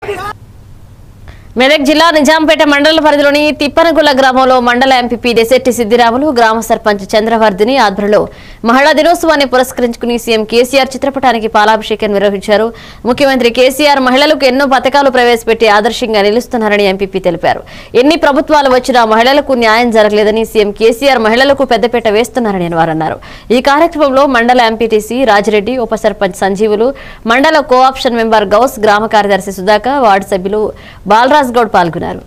మెదక్ జిల్లా నిజాంపేట మండల పరిధిలోని తిప్పనగుల గ్రామంలో మండల ఎంపీపీ దెసెట్టి సిద్దిరాములు గ్రామ సర్పంచ్ చంద్రవర్ధిని ఆధ్వర్యంలో మహిళా దినోత్సవాన్ని పురస్కరించుకుని సీఎం కేసీఆర్ చిత్రపటానికి పాలాభిషేకం నిర్వహించారు ముఖ్యమంత్రి కేసీఆర్ మహిళలకు ఎన్నో పథకాలు ప్రవేశపెట్టి ఆదర్శంగా నిలుస్తున్నారని ఎంపీపీ తెలిపారు ఎన్ని ప్రభుత్వాలు వచ్చినా మహిళలకు న్యాయం జరగలేదని సీఎం కేసీఆర్ మహిళలకు పెద్దపీట వేస్తున్నారని వారన్నారు ఈ కార్యక్రమంలో మండల ఎంపీటీసీ రాజిరెడ్డి ఉప సర్పంచ్ సంజీవులు మండల కోఆప్షన్ మెంబర్ గౌస్ గ్రామ కార్యదర్శి సుధాకర్ వార్డు సభ్యులు బాలరాజ్ గౌడ్ పాల్గొన్నారు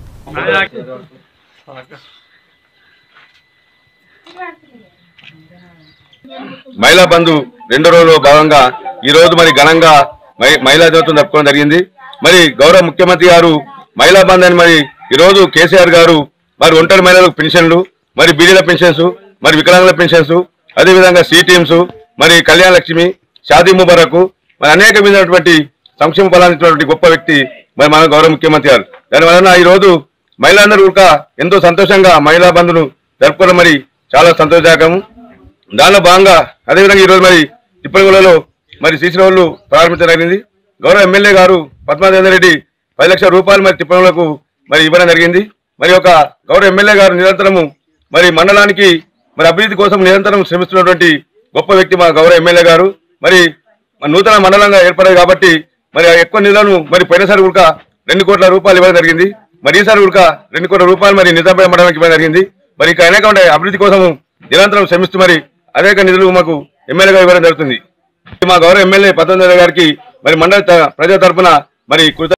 మహిళా బంధు రెండో రోజులో భాగంగా ఈ రోజు మరి ఘనంగా మహి- మహిళా దినోత్సవం జరుపుకోవడం జరిగింది మరి గౌరవ ముఖ్యమంత్రి గారు మహిళా బంధు అని మరి ఈ రోజు కేసీఆర్ గారు మరి ఒంటరి మహిళలకు పెన్షన్లు మరి బీడీల పెన్షన్స్ మరి వికలాంగుల పెన్షన్స్ అదేవిధంగా సి టీమ్స్ మరి కళ్యాణ లక్ష్మి షాదీ ముబారకు మరి అనేక విధమైనటువంటి సంక్షేమ ఫలాలు ఇచ్చినటువంటి గొప్ప వ్యక్తి మరి మన గౌరవ ముఖ్యమంత్రి గారు దాని వలన ఈ రోజు మహిళలందరూ కూడా ఎంతో సంతోషంగా మహిళా బంధును జరుపుకోవడం మరి చాలా సంతోషదాయకము దానిలో భాగంగా అదేవిధంగా ఈరోజు మరి తిప్పలగూడలో మరి సీసీ రోడ్లు ప్రారంభించడం జరిగింది గౌరవ ఎమ్మెల్యే గారు పద్మాదేందర్ రెడ్డి పది లక్షల రూపాయలు మరి తిప్పలగూడలకు మరి ఇవ్వడం జరిగింది మరి ఒక గౌరవ ఎమ్మెల్యే గారు నిరంతరము మరి మండలానికి మరి అభివృద్ధి కోసం నిరంతరం శ్రమిస్తున్నటువంటి గొప్ప వ్యక్తి మా గౌరవ ఎమ్మెల్యే గారు మరి మన నూతన మండలంగా ఏర్పడాయి కాబట్టి మరి ఆ ఎక్కువ నిధులను మరి పోయినసారి కూడా రెండు కోట్ల రూపాయలు ఇవ్వడం జరిగింది మరి ఈసారి కూడా రెండు కోట్ల రూపాయలు మరి నిజాంపేట మండలానికి ఇవ్వడం జరిగింది మరి ఇంకా అనేక ఉంటాయి అభివృద్ధి కోసము నిరంతరం శ్రమిస్తూ మరి అనేక నిధులు మాకు ఎమ్మెల్యేగా ఇవ్వడం జరుగుతుంది మా గౌరవ ఎమ్మెల్యే పద్మనాభ గారికి మరి మండల త- ప్రజల తరపున మరి కృత